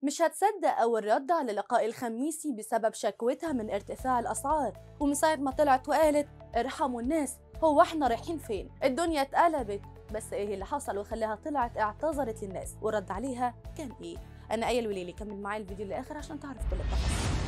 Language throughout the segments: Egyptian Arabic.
مش هتصدق أول رد على لقاء الخميسي بسبب شكوتها من ارتفاع الأسعار ومن ساعة ما طلعت وقالت ارحموا الناس هو احنا رايحين فين الدنيا اتقلبت بس ايه اللي حصل وخلاها طلعت اعتذرت للناس ورد عليها كان ايه انا ايه الوليلي كمل معايا الفيديو للاخر عشان تعرف كل التفاصيل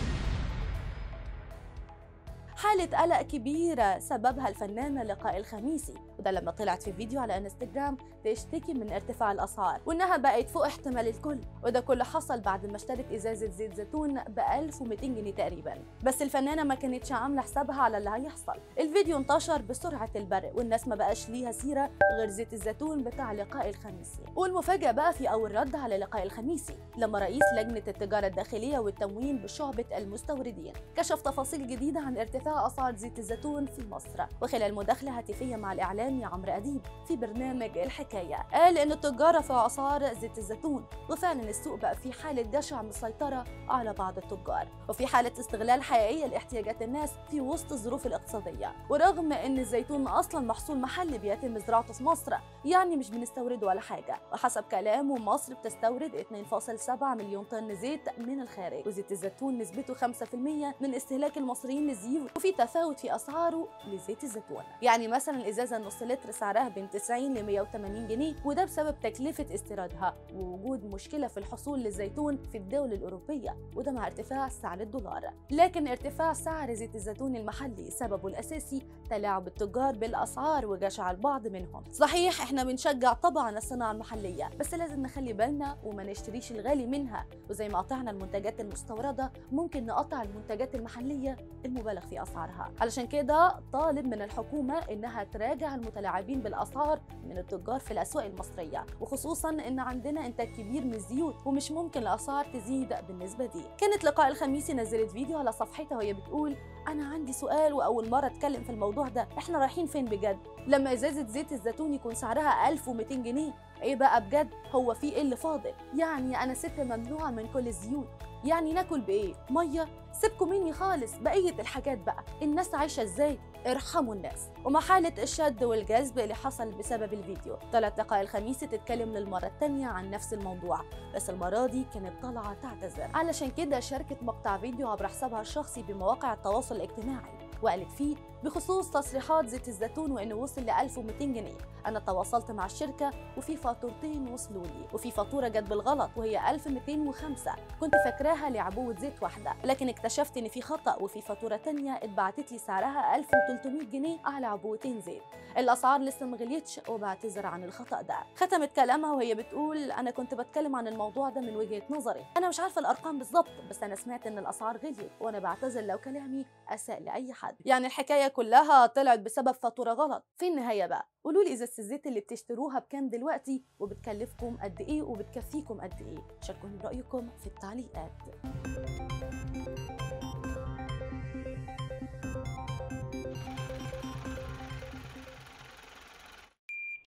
حالة قلق كبيرة سببها الفنانة لقاء الخميسي وده لما طلعت في فيديو على انستجرام تشتكي من ارتفاع الأسعار وإنها بقت فوق احتمال الكل وده كله حصل بعد ما اشترت إزازة زيت زيتون ب 1200 جنيه تقريبا بس الفنانة ما كانتش عاملة حسابها على اللي هيحصل الفيديو انتشر بسرعة البرق والناس ما بقاش ليها سيرة غير زيت الزيتون بتاع لقاء الخميسي والمفاجأة بقى في أول رد على لقاء الخميسي لما رئيس لجنة التجارة الداخلية والتموين بشعبة المستوردين كشف تفاصيل جديدة عن ارتفاع ارتفاع أسعار زيت الزيتون في مصر وخلال مداخلة هاتفية مع الإعلامي عمرو أديب في برنامج الحكاية قال إن التجار رفعوا أسعار زيت الزيتون وفعلا السوق بقى في حالة جشع مسيطرة على بعض التجار وفي حالة استغلال حقيقية لاحتياجات الناس في وسط الظروف الاقتصادية ورغم إن الزيتون أصلا محصول محلي بيتم زراعته في مصر يعني مش بنستورده ولا حاجة وحسب كلامه مصر بتستورد 2.7 مليون طن زيت من الخارج وزيت الزيتون نسبته 5% من استهلاك المصريين للزيوت وفي تفاوت في اسعاره لزيت الزيتون يعني مثلا الازازه النص لتر سعرها بين 90 ل 180 جنيه وده بسبب تكلفه استيرادها ووجود مشكله في الحصول للزيتون في الدول الاوروبيه وده مع ارتفاع سعر الدولار لكن ارتفاع سعر زيت الزيتون المحلي سببه الاساسي تلاعب التجار بالاسعار وجشع البعض منهم صحيح احنا بنشجع طبعا الصناعه المحليه بس لازم نخلي بالنا وما نشتريش الغالي منها وزي ما قطعنا المنتجات المستورده ممكن نقطع المنتجات المحليه المبالغ في اسعارها علشان كده طالب من الحكومه انها تراجع المتلاعبين بالاسعار من التجار في الاسواق المصريه وخصوصا ان عندنا انتاج كبير من الزيوت ومش ممكن الاسعار تزيد بالنسبه دي كانت لقاء الخميسي نزلت فيديو على صفحتها وهي بتقول انا عندي سؤال واول مره اتكلم في الموضوع ده احنا رايحين فين بجد لما ازازه زيت الزيتون يكون سعرها 1200 جنيه ايه بقى بجد هو في ايه اللي فاضل يعني انا ست ممنوعه من كل الزيوت يعني ناكل بايه ميه سيبكم مني خالص بقيه الحاجات بقى الناس عايشه ازاي ارحموا الناس ومع حالة الشد والجذب اللي حصل بسبب الفيديو طلعت لقاء الخميس تتكلم للمرة التانية عن نفس الموضوع بس المرة دي كانت طالعة تعتذر علشان كده شاركت مقطع فيديو عبر حسابها الشخصي بمواقع التواصل الاجتماعي وقالت فيه بخصوص تصريحات زيت الزيتون وانه وصل ل 1200 جنيه انا تواصلت مع الشركه وفي فاتورتين وصلوا لي وفي فاتوره جت بالغلط وهي 1205 كنت فاكراها لعبوه زيت واحده لكن اكتشفت ان في خطا وفي فاتوره تانية اتبعتت لي سعرها 1300 جنيه على عبوتين زيت الاسعار لسه ما غليتش وبعتذر عن الخطا ده ختمت كلامها وهي بتقول انا كنت بتكلم عن الموضوع ده من وجهه نظري انا مش عارفه الارقام بالظبط بس انا سمعت ان الاسعار غليت وانا بعتذر لو كلامي اساء لاي حد يعني الحكايه كلها طلعت بسبب فاتوره غلط في النهايه بقى قولوا لي ازازه الزيت اللي بتشتروها بكام دلوقتي وبتكلفكم قد ايه وبتكفيكم قد ايه شاركوني برايكم في التعليقات